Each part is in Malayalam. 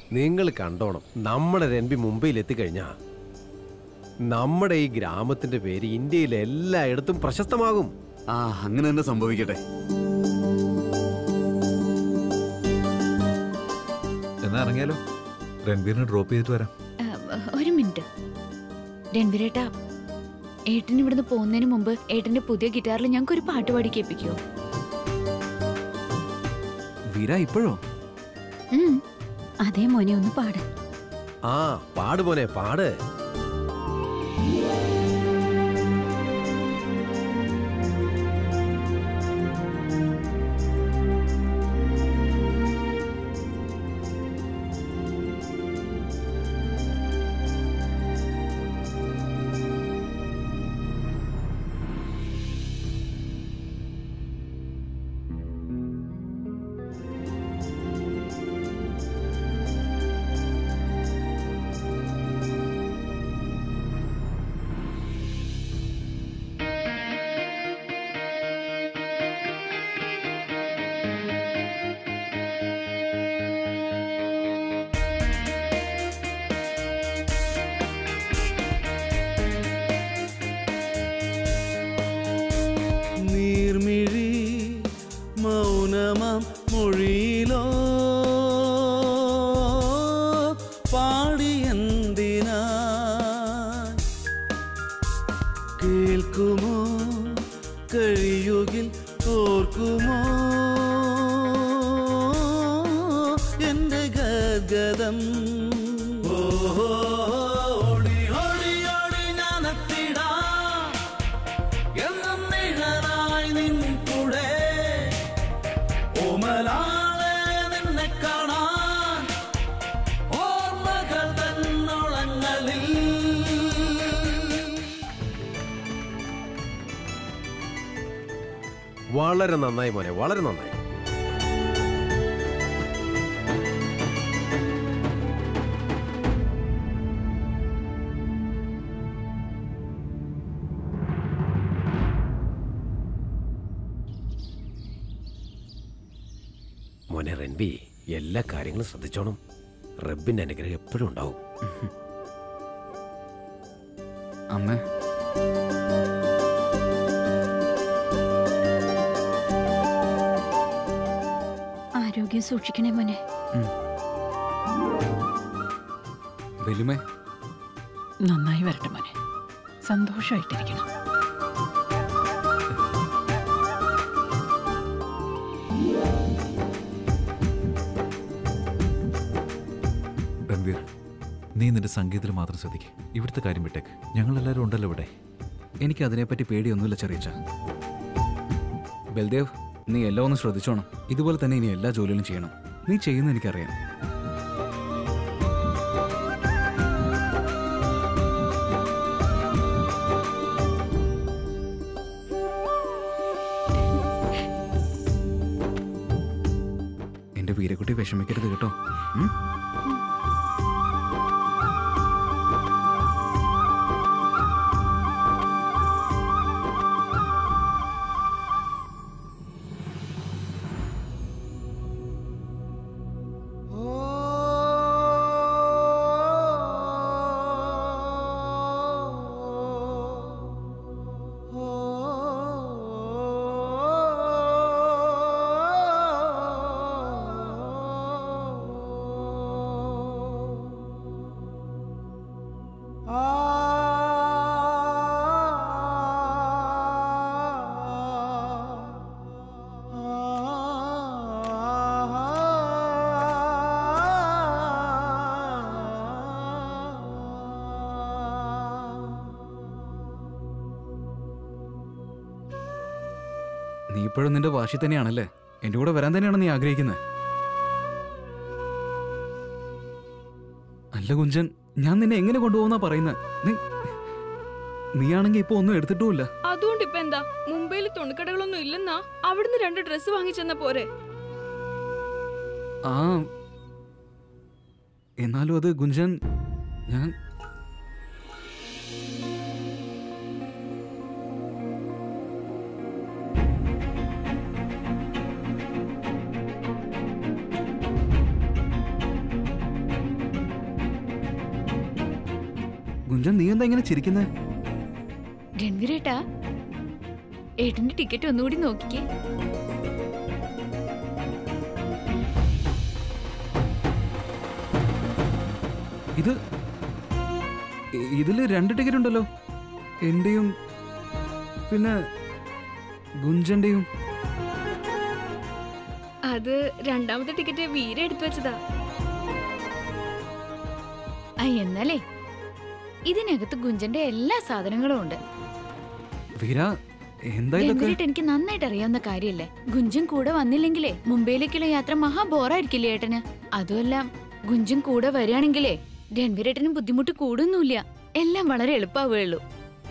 നിങ്ങൾ കണ്ടോണം നമ്മുടെ രൺബി മുംബൈയിൽ എത്തിക്കഴിഞ്ഞാ നമ്മുടെ ഈ ഗ്രാമത്തിന്റെ പേര് ഇന്ത്യയിലെ എല്ലായിടത്തും പ്രശസ്തമാകും ആ അങ്ങനെ തന്നെ സംഭവിക്കട്ടെ എന്നാ ഇറങ്ങിയാലോ രൺബീറിനെ ഡ്രോപ്പ് ചെയ്തിട്ട് വരാം ആ, ഒരു മിനിറ്റ് രൺവീരേട്ടാ ഏട്ടൻ ഇവിടുന്ന് പോകുന്നതിന് മുമ്പ് ഏട്ടന്റെ പുതിയ ഗിറ്റാറിൽ ഞങ്ങൾക്ക് ഒരു പാട്ട് പാടി കേൾപ്പിക്കോ വീര ഇപ്പോഴോ ഉം. അതേ മോനെ ഒന്ന് പാട് ആ പാട് പോനെ പാട് നീർമിഴി മൗനമാം മൊഴിയിലോ പാടിയെന്തിനാ കേൾക്കുമോ കഴിയുകിൽ ഓർക്കുമോ എന്റെ ഗദ്ഗതം ഓഹോ ഓടി ഓടി ഓടി ഞാനെത്തിടാം എന്നും നിഴലായി നിൻ കൂടെ ഓമലാളെ നിന്നെ കാണാൻ ഓർമ്മകൾ തന്നോളങ്ങളിൽ വളരെ നന്നായി മോനെ വളരെ നന്നായി മോനെ റൺബി എല്ലാ കാര്യങ്ങളും ശ്രദ്ധിച്ചോണം റബ്ബിന്റെ അനുഗ്രഹം എപ്പോഴും ഉണ്ടാവും അമ്മ ആരോഗ്യം സൂക്ഷിക്കണേ മോനെ വലിമേ നന്നായി വരട്ടെ മോനെ സന്തോഷമായിട്ടിരിക്കണം രൺവീർ നീ നിന്റെ സംഗീതത്തിൽ മാത്രം ശ്രദ്ധിക്കുക ഇവിടുത്തെ കാര്യം വിട്ടേക്ക് ഞങ്ങളെല്ലാവരും ഉണ്ടല്ലോ ഇവിടെ എനിക്ക് അതിനെപ്പറ്റി പേടിയൊന്നുമില്ല ചെറിയച്ച ബൽദേവ് നീ എല്ലാം ഒന്ന് ശ്രദ്ധിച്ചോണം ഇതുപോലെ തന്നെ ഇനി എല്ലാ ജോലികളും ചെയ്യണം നീ ചെയ്യുന്ന എനിക്കറിയാം എന്റെ വീരക്കുട്ടി വിഷമിക്കരുത് കേട്ടോ ഉം? നീ ഇപ്പോഴും നിന്റെ വാശി തന്നെയാണല്ലേ എന്റെ കൂടെ വരാൻ തന്നെയാണ് നീ ആഗ്രഹിക്കുന്നത് അല്ല കുഞ്ചൻ ഞാൻ നിന്നെ എങ്ങനെ കൊണ്ടുപോകുന്നാ പറയുന്നത് നീ നീയാണെങ്കി ഇപ്പൊ ഒന്നും എടുത്തിട്ടുമില്ല അതുകൊണ്ട് ഇപ്പൊ എന്താ മുംബൈയിൽ തുണിക്കടകളൊന്നും ഇല്ലെന്നാ അവിടുന്ന് രണ്ട് ഡ്രസ്സ് വാങ്ങിച്ചെന്ന പോരെ ആ എന്നാലും അത് ഗുഞ്ചൻ ഞാൻ ഗുഞ്ചൻ നീ എന്താ ഇങ്ങനെ ചിരിക്കുന്നേ രൺവീരേട്ടാ ഏട്ടന്റെ ടിക്കറ്റ് ഒന്നുകൂടി നോക്കിക്കേ ഇത് ഇ- ഇതില് രണ്ട് ടിക്കറ്റ് ഉണ്ടല്ലോ എന്റെയും പിന്നെ ഗുഞ്ചന്റെയും അത് രണ്ടാമത്തെ ടിക്കറ്റ് വീര എടുത്തു വെച്ചതാ ആ എന്നാലേ ഇതിനകത്ത് ഗുഞ്ചന്റെ എല്ലാ സാധനങ്ങളും ഉണ്ട് വീര എന്താ ഇതൊക്കെ രൺവീരേട്ട് എനിക്ക് നന്നായിട്ട് അറിയാവുന്ന കാര്യല്ലേ ഗുഞ്ചൻ കൂടെ വന്നില്ലെങ്കിലേ മുംബൈയിലേക്കുള്ള യാത്ര മഹാ ബോറായിരിക്കില്ലേ ഏട്ടന് അതുമല്ല ഗുഞ്ചൻ കൂടെ വരികയാണെങ്കിലേ രൺവീരേട്ടന് ബുദ്ധിമുട്ട് കൂടുന്നില്ല എല്ലാം വളരെ എളുപ്പാവേ ഉള്ളൂ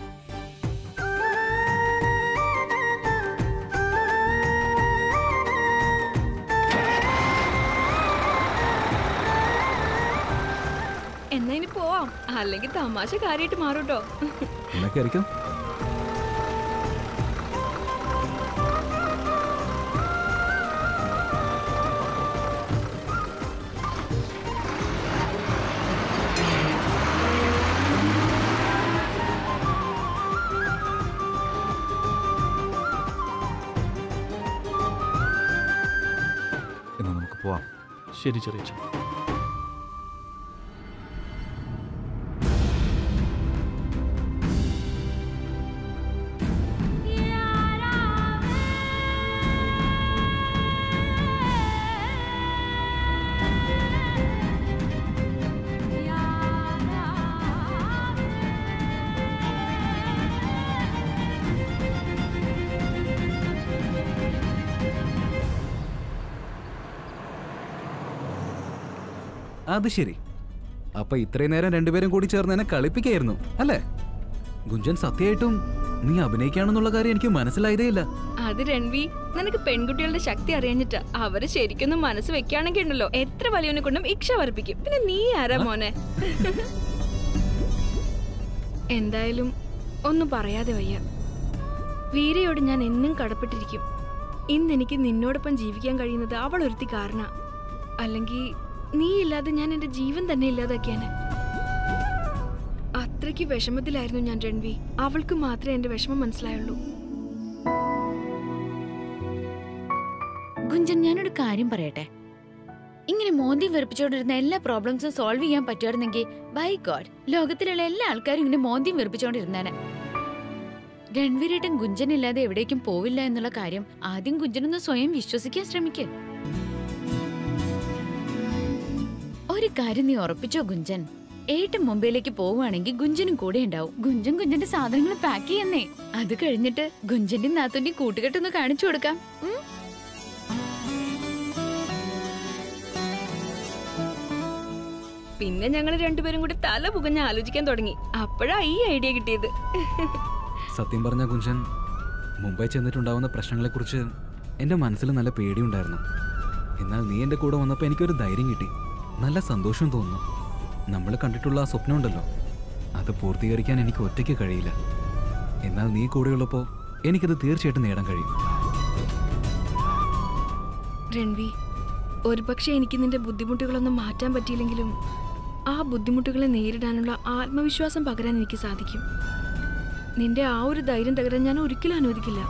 എന്നാ ഇനി പോവാം അല്ലെങ്കിൽ തമാശ കാര്യമായിട്ട് മാറൂട്ടോ എന്നൊക്കെ ആയിരിക്കും എന്നാ നമുക്ക് പോവാം ശരി ചെറിയ അത് ശരി അപ്പൊ ഇത്രയും നേരം രണ്ടുപേരും കൂടി ചേർന്ന് എന്നെ കളിപ്പിക്കായിരുന്നു അല്ലേ ഗുഞ്ചൻ സത്യമായിട്ടും നീ അഭിനയിക്കാണെന്നുള്ള കാര്യം എനിക്ക് മനസ്സിലായതേ ഇല്ല അത് രൺവി നിനക്ക് പെൺകുട്ടികളുടെ ശക്തി അറിയാഞ്ഞിട്ട് അവര് ശരിക്കൊന്ന് മനസ്സ് വെക്കുകയാണെങ്കിൽ ഉണ്ടല്ലോ എത്ര വലിയവനെ കൊണ്ടും ഇക്ഷ വർപ്പിക്കും പിന്നെ നീ ആരാ മോനെ എന്തായാലും ഒന്നും പറയാതെ വയ്യ വീരയോട് ഞാൻ എന്നും കടപ്പെട്ടിരിക്കും ഇന്ന് എനിക്ക് നിന്നോടൊപ്പം ജീവിക്കാൻ കഴിയുന്നത് അവൾ ഒരുത്തി കാരണ അല്ലെങ്കിൽ നീ ഇല്ലാതെ ഞാൻ എന്റെ ജീവൻ തന്നെ ഇല്ലാതാക്കിയാന് അത്രയ്ക്ക് വിഷമത്തിലായിരുന്നു ഞാൻ രൺവി അവൾക്ക് മാത്രമേ എന്റെ വിഷമം മനസ്സിലായുള്ളൂ ഗുഞ്ചൻ ഞാനൊരു കാര്യം പറയട്ടെ ഇങ്ങനെ മോന്തി വെറുപ്പിച്ചോണ്ടിരുന്ന എല്ലാ പ്രോബ്ലംസും സോൾവ് ചെയ്യാൻ പറ്റുമായിരുന്നെങ്കിൽ ബൈ ഗോഡ് ലോകത്തിലുള്ള എല്ലാ ആൾക്കാരും ഇങ്ങനെ മോന്തിയും വെറുപ്പിച്ചോണ്ടിരുന്നേനെ രൺവീരേട്ടൻ ഗുഞ്ചൻ ഇല്ലാതെ എവിടേക്കും പോവില്ല എന്നുള്ള കാര്യം ആദ്യം ഗുഞ്ചനൊന്ന് സ്വയം വിശ്വസിക്കാൻ ശ്രമിക്ക് ഒരു കാര്യം നീ ഉറപ്പിച്ചോ ഗുഞ്ചൻ ഏട്ടൻ മുംബൈയിലേക്ക് പോവുകയാണെങ്കിൽ ഗുഞ്ചനും കൂടെ ഉണ്ടാവും ഗുഞ്ചൻ ഗുഞ്ചന്റെ സാധനങ്ങൾ പാക്ക് ചെയ്യുന്നേ അത് കഴിഞ്ഞിട്ട് ഗുഞ്ചന്റെ നാത്തുന്റെ കൂട്ടുകെട്ടൊന്ന് കാണിച്ചു കൊടുക്കാം ഉം? പിന്നെ ഞങ്ങൾ രണ്ടുപേരും കൂടി തല പുകഞ്ഞ് ആലോചിക്കാൻ തുടങ്ങി അപ്പോഴാ ഈ ഐഡിയ കിട്ടിയത് സത്യം പറഞ്ഞ കുഞ്ചൻ മുംബൈ ചെന്നിട്ടുണ്ടാവുന്ന പ്രശ്നങ്ങളെക്കുറിച്ച് എൻ്റെ മനസ്സിൽ നല്ല പേടിയുണ്ടായിരുന്നു എന്നാൽ നീ എൻ്റെ കൂടെ വന്നപ്പോൾ എനിക്കൊരു ധൈര്യം കിട്ടി നല്ല സന്തോഷം തോന്നുന്നു നമ്മൾ കണ്ടിട്ടുള്ള ആ സ്വപ്നം ഉണ്ടല്ലോ അത് പൂർത്തീകരിക്കാൻ എനിക്ക് ഒറ്റയ്ക്ക് കഴിയില്ല എന്നാൽ നീ കൂടെയുള്ളപ്പോൾ എനിക്കത് തീർച്ചയായിട്ടും നേടാൻ കഴിയും രൺവി ഒരുപക്ഷെ എനിക്ക് നിന്റെ ബുദ്ധിമുട്ടുകളൊന്നും മാറ്റാൻ പറ്റിയില്ലെങ്കിലും ആ ബുദ്ധിമുട്ടുകളെ നേരിടാനുള്ള ആത്മവിശ്വാസം പകരാൻ എനിക്ക് സാധിക്കും നിന്റെ ആ ഒരു ധൈര്യം തകരാൻ ഞാൻ ഒരിക്കലും അനുവദിക്കില്ല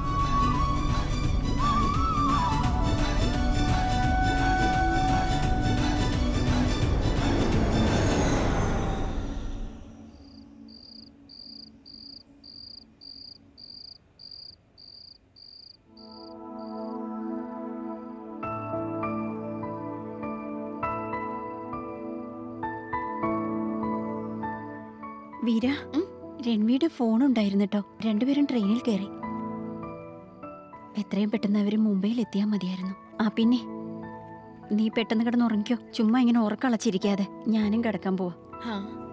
വീര ഉം? രൺവിയുടെ ഫോൺ ഉണ്ടായിരുന്നു കേട്ടോ രണ്ടുപേരും ട്രെയിനിൽ കയറി എത്രയും പെട്ടെന്ന് അവര് മുംബൈയിൽ എത്തിയാൽ മതിയായിരുന്നു ആ പിന്നെ നീ പെട്ടെന്ന് കിടന്ന് ഉറങ്ങിക്കോ ചുമ്മാ ഇങ്ങനെ ഉറക്കളച്ചിരിക്കാതെ ഞാനും കിടക്കാൻ പോവാ ആ.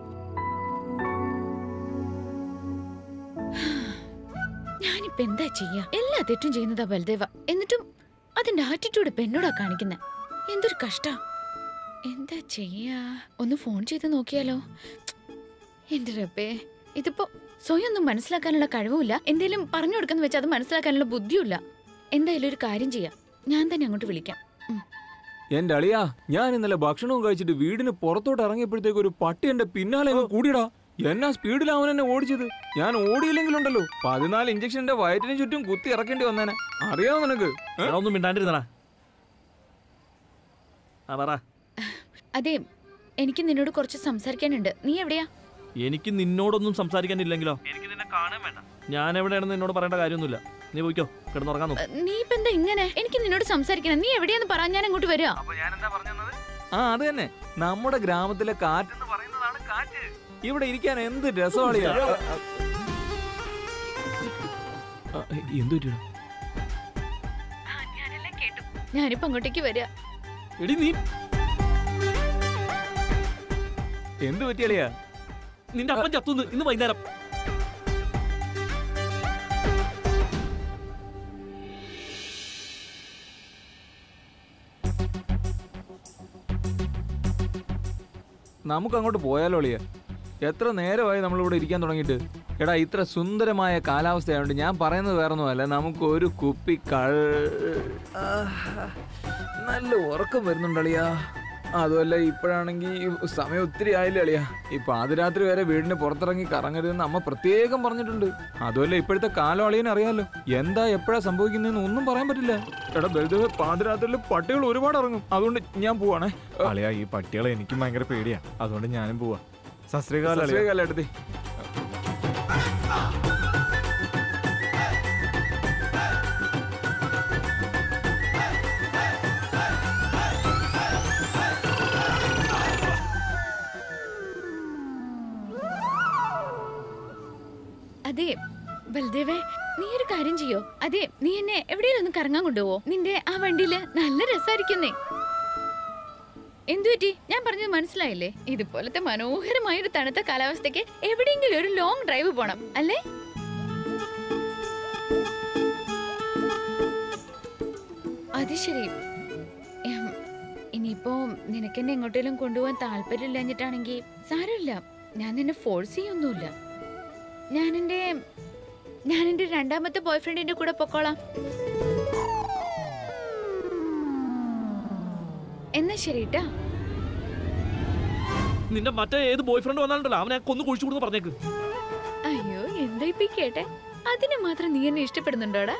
ഞാനിപ്പോ എന്താ ചെയ്യാ എല്ലാ തെറ്റും ചെയ്യുന്നതാ ബൽദേവ എന്നിട്ടും അതിന്റെ ആറ്റിറ്റ്യൂഡ് ഇപ്പൊ എന്നോടാ കാണിക്കുന്നെ എന്തൊരു കഷ്ട എന്താ ചെയ്യാ ഒന്ന് ഫോൺ ചെയ്ത് നോക്കിയാലോ എന്റെ റബ്ബേ ഇതിപ്പോ സ്വയം ഒന്നും മനസ്സിലാക്കാനുള്ള കഴിവുമില്ല എന്തേലും പറഞ്ഞു കൊടുക്കുന്ന വെച്ചാൽ അത് മനസ്സിലാക്കാനുള്ള ബുദ്ധിയുമില്ല എന്തായാലും ഒരു കാര്യം ചെയ്യാം ഞാൻ തന്നെ അങ്ങോട്ട് വിളിക്കാം ഉം. എന്റെ അളിയാ ഞാൻ ഇന്നലെ ഭക്ഷണവും കഴിച്ചിട്ട് വീടിന് പുറത്തോട്ട് ഇറങ്ങിയപ്പോഴത്തേക്ക് ഒരു പട്ടി എന്റെ പിന്നാലെ അങ്ങ് കൂടിയടാ എന്നാ സ്പീഡിൽ അവൻ എന്നെ ഓടിച്ചത് ഞാൻ ഓടിയില്ലെങ്കിലുണ്ടല്ലോ പതിനാല് ഇഞ്ചക്ഷന്റെ വയറ്റിന് ചുറ്റും കുത്തി ഇറക്കേണ്ടി വന്നേനെ അറിയാമോ നിനക്ക് ഏ? ഒന്നും മിണ്ടാണ്ടിരുന്നടാ ആ പറ അതെ എനിക്ക് നിന്നോട് കുറച്ച് സംസാരിക്കാനുണ്ട് നീ എവിടെയാ എനിക്ക് നിന്നോടൊന്നും സംസാരിക്കാനില്ലെങ്കിലോ എനിക്ക് നിന്നെ കാണാൻ വേണ്ട ഞാൻ എവിടെയാണെന്ന് നിന്നോട് പറയേണ്ട കാര്യമൊന്നുമില്ല നീ പോയിക്കോ കിടന്നുറങ്ങാൻ നോക്ക് നീ ഇപ്പൊ എന്താ ഇങ്ങനെ എനിക്ക് നിന്നോട് സംസാരിക്കണം നീ എവിടെയാന്ന് പറ ഞാൻ അങ്ങോട്ട് വരിക ആ അത് തന്നെ നമ്മുടെ ഗ്രാമത്തിലെ കാറ്റെന്ന് പറയുന്നതാണ് കാറ്റ് ഇവിടെ ഇരിക്കാൻ എന്ത് രസമാളിയാ എന്തു പറ്റിയോ ഞാനിപ്പോ അങ്ങോട്ടേക്ക് വരിക എടി നീ എന്ത് പറ്റിയളിയാ നിന്റെ അപ്പൻ ചത്തുന്ന് ഇന്ന് വൈകുന്നേരം നമുക്ക് അങ്ങോട്ട് പോയാലോ അളിയ എത്ര നേരമായി നമ്മളിവിടെ ഇരിക്കാൻ തുടങ്ങിയിട്ട് എടാ ഇത്ര സുന്ദരമായ കാലാവസ്ഥയായതുകൊണ്ട് ഞാൻ പറയുന്നത് വേറൊന്നുമല്ല നമുക്ക് ഒരു കുപ്പി കൾ ആ, നല്ല ഉറക്കം വരുന്നുണ്ട് അളിയാ അതുമല്ല ഇപ്പോഴാണെങ്കിൽ സമയം ഒത്തിരി ആയില്ല അളിയാ ഈ പാതിരാത്രി വരെ വീടിന് പുറത്തിറങ്ങി കറങ്ങരുതെന്ന് അമ്മ പ്രത്യേകം പറഞ്ഞിട്ടുണ്ട് അതുമല്ല ഇപ്പോഴത്തെ കാലം അളിയനെ അറിയാലോ എന്താ എപ്പോഴാ സംഭവിക്കുന്നതെന്ന് ഒന്നും പറയാൻ പറ്റില്ല എടാ ബലദേവ് പാതിരാത്രിയിൽ പട്ടികൾ ഒരുപാട് ഇറങ്ങും അതുകൊണ്ട് ഞാൻ പോവാണേ അളിയാ ഈ പട്ടികളെ എനിക്കും ഭയങ്കര പേടിയാ അതുകൊണ്ട് ഞാനും പോവാ സസ്രീകാല സസ്രീകാലേട്ടത്തി അതെ ബൽദേവേ നീ ഒരു കാര്യം ചെയ്യോ അതെ നീ എന്നെ എവിടെയെങ്കിലും ഒന്ന് കറങ്ങാൻ കൊണ്ടുപോവോ നിന്റെ ആ വണ്ടിയില് നല്ല രസമായിരിക്കുന്നേ എന്തു പറ്റി ഞാൻ പറഞ്ഞത് മനസ്സിലായില്ലേ ഇതുപോലത്തെ മനോഹരമായ ഒരു തണുത്ത കാലാവസ്ഥയ്ക്ക് എവിടെയെങ്കിലും ഒരു ലോങ് ഡ്രൈവ് പോണം അല്ലേ അത് ശരി ഉം, ഇനിയിപ്പോ നിനക്കെന്നെ എങ്ങോട്ടേലും കൊണ്ടുപോകാൻ താല്പര്യമില്ലാഞ്ഞിട്ടാണെങ്കിൽ സാരമില്ല ഞാൻ നിന്നെ ഫോഴ്സ് ചെയ്യൊന്നുമില്ല ഞാൻ എൻ്റെ ഞാൻ എൻ്റെ രണ്ടാമത്തെ ബോയ് ഫ്രണ്ടിന്റെ കൂടെ പൊക്കോളാം എന്നാ ശരിട്ടാ നിന്റെ മറ്റേ ഏത് ബോയ് ഫ്രണ്ട് വന്നാലുണ്ടല്ലോ അവനെ കൊന്നു കുഴിച്ചു കൊടുന്ന് പറഞ്ഞേക്ക് അയ്യോ എന്താ ഇപ്പൊ ഈ കേട്ടെ അതിന് മാത്രം നീ എന്നെ ഇഷ്ടപ്പെടുന്നുണ്ടോടാ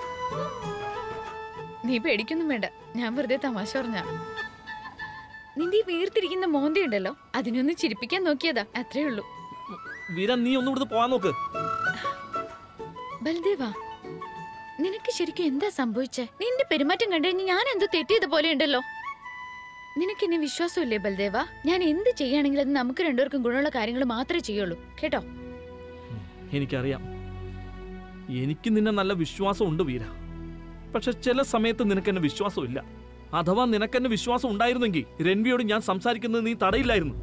നീ പേടിക്കൊന്നും വേണ്ട ഞാൻ വെറുതെ തമാശ പറഞ്ഞ നിന്റെ ഈ വീർത്തിരിക്കുന്ന മോന്തി ഉണ്ടല്ലോ അതിനൊന്ന് ചിരിപ്പിക്കാൻ നോക്കിയതാ അത്രേ ഉള്ളൂ വീര നീ ഒന്നും ഇവിടുന്ന് പോവാൻ നോക്ക് ബൽദേവാ നിനക്ക് ശരിക്കും എന്താ സംഭവിച്ചേ നിന്റെ പെരുമാറ്റം കണ്ടു കഴിഞ്ഞ് ഞാൻ എന്തോ തെറ്റിയത് പോലെ ഉണ്ടല്ലോ നിനക്ക് എന്നെ വിശ്വാസമില്ലേ ബൽദേവ ഞാൻ എന്ത് ചെയ്യുകയാണെങ്കിലും അത് നമുക്ക് രണ്ടുപേർക്കും ഗുണമുള്ള കാര്യങ്ങൾ മാത്രമേ ചെയ്യുള്ളൂ കേട്ടോ എനിക്കറിയാം എനിക്ക് നിന്നെ നല്ല വിശ്വാസമുണ്ട് വീര പക്ഷെ ചില സമയത്ത് നിനക്ക് എന്നെ വിശ്വാസമില്ല അഥവാ നിനക്കെന്നെ വിശ്വാസം ഉണ്ടായിരുന്നെങ്കിൽ രൺവിയോട് ഞാൻ സംസാരിക്കുന്നത് നീ തടയില്ലായിരുന്നു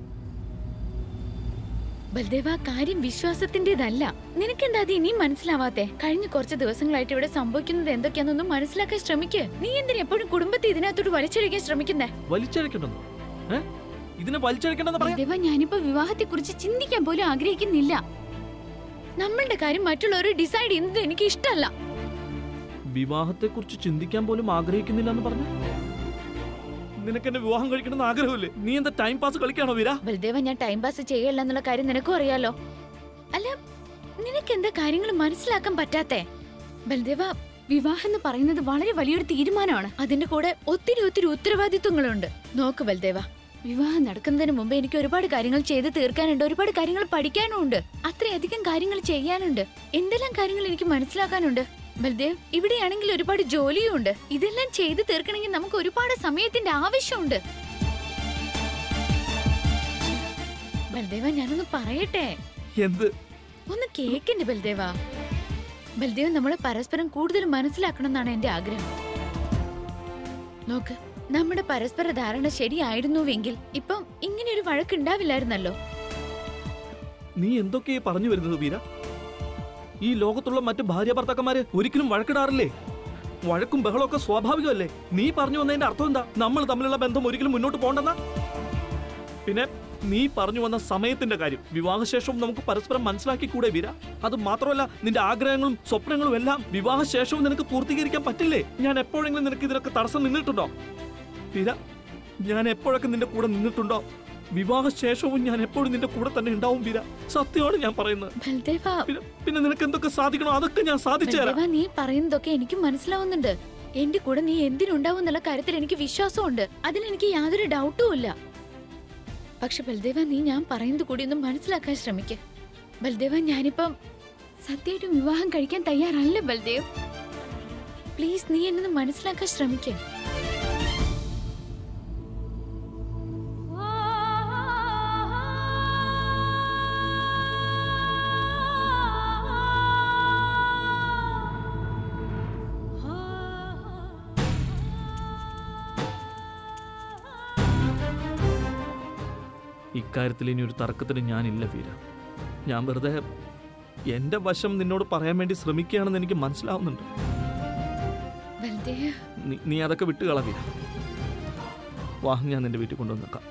ബൽദേവ കാര്യം വിശ്വാസത്തിന്റേതല്ല നിനക്കെന്താ അത് ഇനിയും മനസ്സിലാവാത്തെ കഴിഞ്ഞ കുറച്ച് ദിവസങ്ങളായിട്ട് ഇവിടെ സംഭവിക്കുന്നത് എന്തൊക്കെയാണെന്നൊന്നും മനസ്സിലാക്കാൻ ശ്രമിക്ക് നീ എന്തിനാ എപ്പോഴും കുടുംബത്തെ ഇതിനകത്തോട്ട് വലിച്ചഴിക്കാൻ ശ്രമിക്കുന്നേ വലിച്ചഴിക്കണ്ടെന്ന് ഏ ഇതിനെ വലിച്ചഴിക്കണ്ടെന്ന് പറയാം ബൽദേവ ഞാനിപ്പോ വിവാഹത്തെ കുറിച്ച് ചിന്തിക്കാൻ പോലും ആഗ്രഹിക്കുന്നില്ല നമ്മളുടെ കാര്യം മറ്റുള്ളവർ ഡിസൈഡ് ചെയ്യുന്നത് എനിക്ക് ഇഷ്ടമല്ല വിവാഹത്തെ കുറിച്ച് ചിന്തിക്കാൻ പോലും ആഗ്രഹിക്കുന്നില്ല എന്ന് പറഞ്ഞു നിനക്ക് എന്നെ വിവാഹം കഴിക്കണമെന്ന് ആഗ്രഹമില്ലേ നീ എന്താ ടൈം പാസ് കളിക്കാണോ വീര ബൽദേവ ഞാൻ ടൈം പാസ് ചെയ്യല്ല എന്നുള്ള കാര്യം നിനക്കും അറിയാലോ അല്ല നിനക്ക് എന്താ കാര്യങ്ങൾ മനസ്സിലാക്കാൻ പറ്റാത്തെ ബൽദേവ വിവാഹം എന്ന് പറയുന്നത് വളരെ വലിയൊരു തീരുമാനമാണ് അതിന്റെ കൂടെ ഒത്തിരി ഒത്തിരി ഉത്തരവാദിത്വങ്ങളുണ്ട് നോക്ക് ബൽദേവ വിവാഹം നടക്കുന്നതിന് മുമ്പ് എനിക്ക് ഒരുപാട് കാര്യങ്ങൾ ചെയ്ത് തീർക്കാനുണ്ട് ഒരുപാട് കാര്യങ്ങൾ പഠിക്കാനും ഉണ്ട് അത്രയധികം കാര്യങ്ങൾ ചെയ്യാനുണ്ട് എന്തെല്ലാം കാര്യങ്ങൾ എനിക്ക് മനസ്സിലാക്കാനുണ്ട് ബൽദേവ് ഇവിടെയാണെങ്കിൽ ഒരുപാട് ജോലിയും ഉണ്ട് ഇതെല്ലാം ചെയ്ത് തീർക്കണമെങ്കിൽ നമുക്ക് ഒരുപാട് സമയത്തിന്റെ ആവശ്യമുണ്ട് ബൽദേവ ഞാനൊന്ന് പറയട്ടെ എന്ത് ഒന്ന് കേക്കിന്റെ ബൽദേവ ബൽദേവ് നമ്മളെ പരസ്പരം കൂടുതൽ മനസ്സിലാക്കണം എന്നാണ് എന്റെ ആഗ്രഹം നോക്ക് നമ്മുടെ പരസ്പര ധാരണ ശരിയായിരുന്നുവെങ്കിൽ ഇപ്പം ഇങ്ങനെ ഒരു വഴക്കുണ്ടാവില്ലായിരുന്നല്ലോ നീ എന്തൊക്കെയാ പറഞ്ഞു വരുന്നത് വീര ഈ ലോകത്തുള്ള മറ്റു ഭാര്യ ഭർത്താക്കന്മാര് ഒരിക്കലും വഴക്കിടാറില്ലേ വഴക്കും ബഹളമൊക്കെ സ്വാഭാവികമല്ലേ നീ പറഞ്ഞു വന്നതിന്റെ അർത്ഥം എന്താ നമ്മൾ തമ്മിലുള്ള ബന്ധം ഒരിക്കലും മുന്നോട്ട് പോകണ്ടെന്നാ പിന്നെ നീ പറഞ്ഞു വന്ന സമയത്തിന്റെ കാര്യം വിവാഹശേഷവും നമുക്ക് പരസ്പരം മനസ്സിലാക്കി കൂടെ വീര അത് മാത്രമല്ല നിന്റെ ആഗ്രഹങ്ങളും സ്വപ്നങ്ങളും എല്ലാം വിവാഹശേഷവും നിനക്ക് പൂർത്തീകരിക്കാൻ പറ്റില്ലേ ഞാൻ എപ്പോഴെങ്കിലും നിനക്ക് ഇതിനൊക്കെ തടസ്സം നിന്നിട്ടുണ്ടോ വീര ഞാൻ എപ്പോഴൊക്കെ നിന്റെ കൂടെ നിന്നിട്ടുണ്ടോ വിവാഹശേഷവും ഞാൻ എപ്പോഴും നിന്റെ കൂടെ തന്നെ ഉണ്ടാവും വീര സത്യമാണ് ഞാൻ പറയുന്നത് ബൽദേവ പിന്നെ പിന്നെ നിനക്ക് എന്തൊക്കെ സാധിക്കണോ അതൊക്കെ ഞാൻ സാധിച്ചു തരാം ബൽദേവ നീ പറയുന്നതൊക്കെ എനിക്ക് മനസ്സിലാവുന്നുണ്ട് എന്റെ കൂടെ നീ എന്തിനുണ്ടാവും എന്നുള്ള കാര്യത്തിൽ എനിക്ക് വിശ്വാസമുണ്ട് അതിൽ എനിക്ക് യാതൊരു ഡൗട്ടും ഇല്ല പക്ഷെ ബൽദേവ നീ ഞാൻ പറയുന്നത് കൂടി ഒന്ന് മനസ്സിലാക്കാൻ ശ്രമിക്ക ബൽദേവ ഞാനിപ്പം സത്യമായിട്ടും വിവാഹം കഴിക്കാൻ തയ്യാറല്ല ബൽദേവ് പ്ലീസ് നീ എന്നെ ഒന്ന് മനസ്സിലാക്കാൻ ശ്രമിക്ക ഇക്കാര്യത്തിൽ ഇനി ഒരു തർക്കത്തിന് ഞാനില്ല വീര ഞാൻ വെറുതെ എന്റെ വശം നിന്നോട് പറയാൻ വേണ്ടി ശ്രമിക്കുകയാണെന്ന് എനിക്ക് മനസ്സിലാവുന്നുണ്ട് ബൽദേവ് നീ- നീ അതൊക്കെ വിട്ടുകള വീര വാ ഞാൻ നിന്റെ വീട്ടിൽ കൊണ്ടുവന്നേക്കാം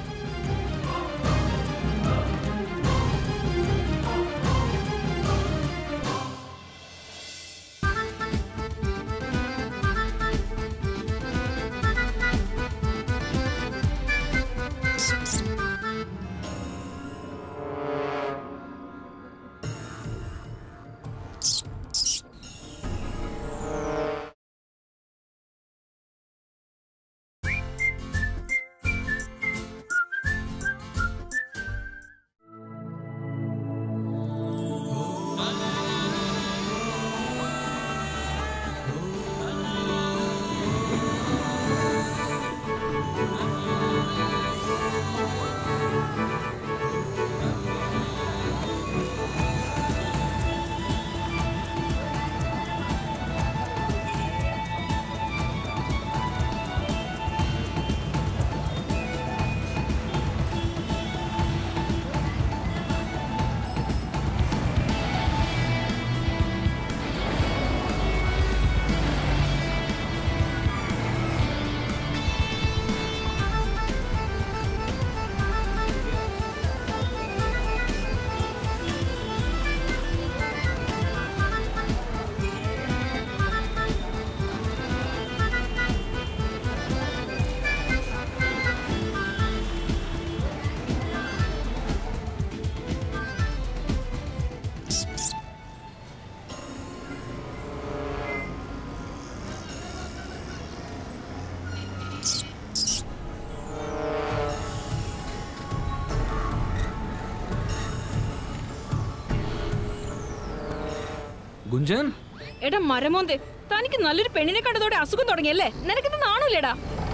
ഗുഞ്ചൻ എടാ മരമോന്തെ തനിക്ക് നല്ലൊരു പെണ്ണിനെ കണ്ടതോടെ അസുഖം തുടങ്ങിയല്ലേ നിനക്കിത് നാണൂലേടാ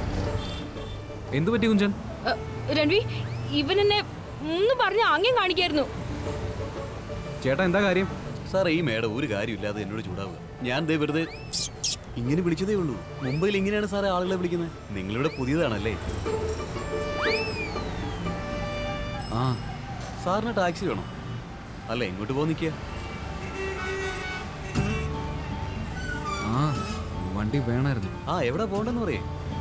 എന്തു പറ്റി കുഞ്ചൻ അ, രൺവി ഇവൻ എന്നെ ഒന്ന് പറഞ്ഞ് ആംഗ്യം കാണിക്കായിരുന്നു ചേട്ടാ എന്താ കാര്യം സാറേ ഈ മേഡം ഒരു കാര്യമില്ലാതെ എന്നോട് ചൂടാവുക ഞാൻ ദേ വെറുതെ ഇങ്ങനെ വിളിച്ചതേ ഉള്ളൂ മുംബൈയിൽ ഇങ്ങനെയാണ് സാറേ ആളുകളെ വിളിക്കുന്നത് നിങ്ങളിവിടെ പുതിയതാണല്ലേ ആ സാറിന് ടാക്സി വേണോ അല്ല എങ്ങോട്ട് പോകാൻ നിൽക്കുക ആ വണ്ടി വേണമായിരുന്നു ആ എവിടെ പോകണ്ടെന്ന് പറയേ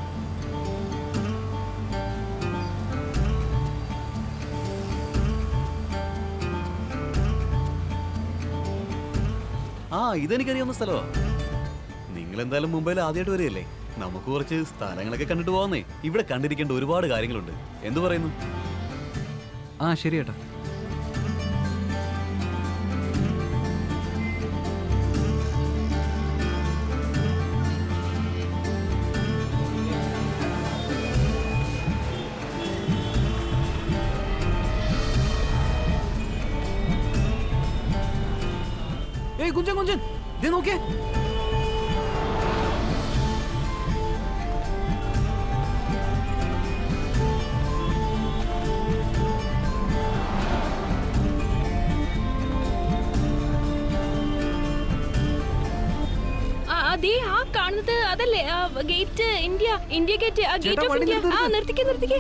ആ ഇതെനിക്കറിയാവുന്ന സ്ഥലമാ നിങ്ങൾ എന്തായാലും മുംബൈയിൽ ആദ്യമായിട്ട് വരികയല്ലേ നമുക്ക് കുറച്ച് സ്ഥലങ്ങളൊക്കെ കണ്ടിട്ട് പോകാന്നേ ഇവിടെ കണ്ടിരിക്കേണ്ട ഒരുപാട് കാര്യങ്ങളുണ്ട് എന്തു പറയുന്നു ആ ശരി ചേട്ടാ ഏയ് കുഞ്ചൻ കുഞ്ചൻ ദേ നോക്കേ ആ, അതേ ആ കാണുന്നത് അതല്ലേ ആ ഗേറ്റ് ഇന്ത്യ ഇന്ത്യ ഗേറ്റ് ആ ഗേറ്റ് ഓഫ് വണ്ടി ഇന്ത്യ നിർത്ത്, ആ നിർത്ത്. നിർത്തിക്കേ നിർത്തിക്കേ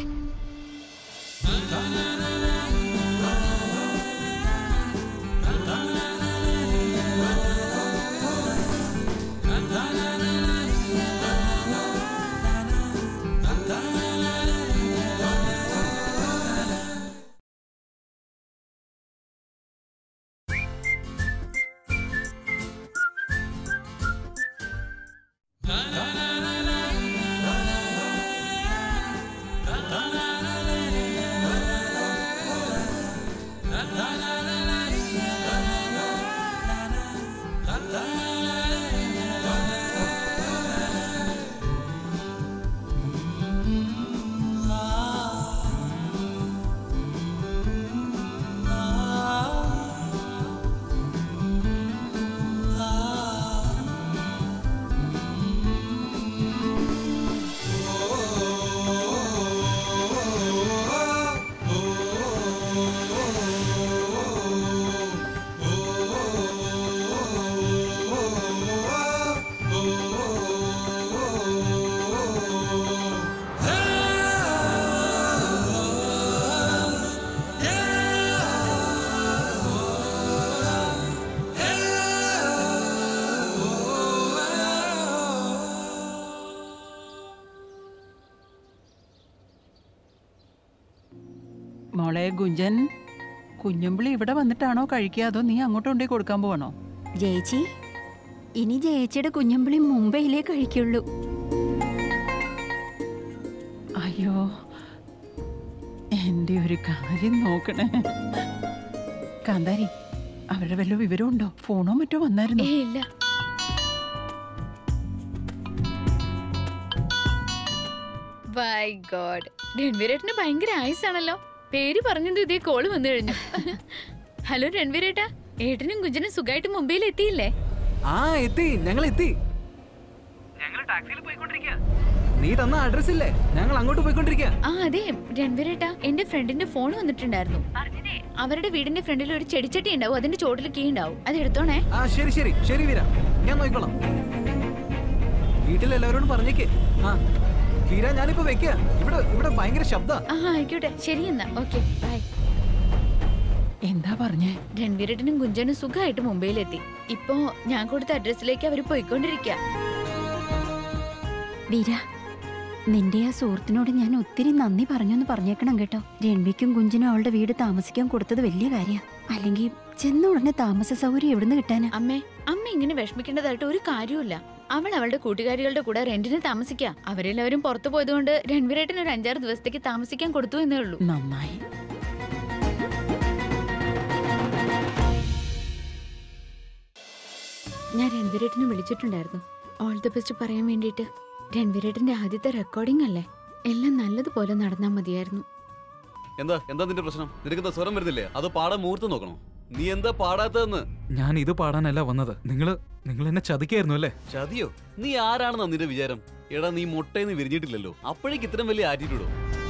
la la la la la മോളെ ഗുഞ്ചൻ കുഞ്ഞുമ്പിളി ഇവിടെ വന്നിട്ടാണോ കഴിക്കുക അതോ നീ അങ്ങോട്ട് കൊണ്ടേ കൊടുക്കാൻ പോവാണോ ജയിച്ചി ഇനി ജയിച്ചിയുടെ കുഞ്ഞുമ്പിളി മുംബൈയിലേ കഴിക്കുള്ളൂ അയ്യോ എൻ്റെ ഒരു കാര്യം നോക്കണേ കാന്താരി അവരുടെ വല്ല വിവരമുണ്ടോ ഫോണോ മറ്റോ വന്നായിരുന്നു ഏ ഇല്ല ബൈ ഗോഡ് രൺവീരേട്ടന് ഭയങ്കര ആയുസാണല്ലോ പേര് പറഞ്ഞത് ഇതേ കോള് വന്നു കഴിഞ്ഞു ഹലോ രൺവീരേട്ടാ ഏട്ടനും കുഞ്ചനും സുഖമായിട്ട് മുംബൈയിൽ എത്തിയില്ലേ ആ എത്തി ഞങ്ങൾ എത്തി നീ തന്ന അഡ്രസ് ഇല്ലേ ഞങ്ങൾ അങ്ങോട്ട് പോയിക്കൊണ്ടിരിക്കുക ആ അതെ രൺവീരേട്ടാ എന്റെ ഫ്രണ്ടിന്റെ ഫോൺ വന്നിട്ടുണ്ടായിരുന്നു അവരുടെ വീടിന്റെ ഫ്രണ്ടിൽ ഒരു ചെടിച്ചട്ടി ഉണ്ടാവും അതിന്റെ ചോട്ടിൽ കീ ഉണ്ടാവും അത് എടുത്തോണേ ആ ശരി ശരി ശരി വീര ഞാൻ നോക്കിക്കോളാം വീട്ടിലെല്ലാവരോടും പറഞ്ഞേക്കേ ആ വീര ഞാനിപ്പോ വെക്കുക ഇവിടെ ഇവിടെ ഭയങ്കര ശബ്ദ ആ ആയിക്കോട്ടെ ശരി എന്നാ ഓക്കെ ബൈ എന്താ പറഞ്ഞേ രൺവീരേട്ടനും കുഞ്ചനും സുഖമായിട്ട് മുംബൈയിലെത്തി ഇപ്പോ ഞാൻ കൊടുത്ത അഡ്രസ്സിലേക്ക് അവർ പോയിക്കൊണ്ടിരിക്കുക വീര നിന്റെ ആ സുഹൃത്തിനോട് ഞാൻ ഒത്തിരി നന്ദി പറഞ്ഞെന്ന് പറഞ്ഞേക്കണം കേട്ടോ രൺവിക്കും കുഞ്ചിനും അവളുടെ വീട് താമസിക്കാൻ കൊടുത്തത് വലിയ കാര്യ അല്ലെങ്കിൽ ചെന്ന ഉടനെ താമസ സൗകര്യം എവിടുന്ന് കിട്ടാനാ അമ്മേ അമ്മ ഇങ്ങനെ വിഷമിക്കേണ്ടതായിട്ട് ഒരു കാര്യമില്ല അവൾ അവളുടെ കൂട്ടുകാരികളുടെ കൂടെ റെന്റിന് താമസിക്കുക അവരെല്ലാവരും പുറത്തു പോയതുകൊണ്ട് രൺവീരേട്ടൻ ഒരു അഞ്ചാറ് ദിവസത്തേക്ക് താമസിക്കാൻ കൊടുത്തു എന്നേ ഉള്ളൂ നന്നായി ഞാൻ രൺവീരേട്ടനെ വിളിച്ചിട്ടുണ്ടായിരുന്നു ഓൾ ദി ബെസ്റ്റ് പറയാൻ വേണ്ടിയിട്ട് രൺവീരേട്ടന്റെ ആദ്യത്തെ റെക്കോർഡിംഗ് അല്ലേ എല്ലാം നല്ലതുപോലെ നടന്നാൽ മതിയായിരുന്നു എന്താ എന്താ നിന്റെ പ്രശ്നം നിനക്കെന്താ സ്വരം വരുന്നില്ലേ അത് പാടാൻ മുഹൂർത്തം നോക്കണോ നീ എന്താ പാടാത്തതെന്ന് ഞാൻ ഇത് പാടാനല്ല വന്നത് നിങ്ങള് നിങ്ങൾ എന്നെ ചതിക്കായിരുന്നു അല്ലേ ചതിയോ നീ ആരാണെന്നാ നിന്റെ വിചാരം എടാ നീ മുട്ടയെന്ന് വിരിഞ്ഞിട്ടില്ലല്ലോ അപ്പോഴേക്ക് ഇത്രയും വലിയ ആറ്റിറ്റ്യൂഡോ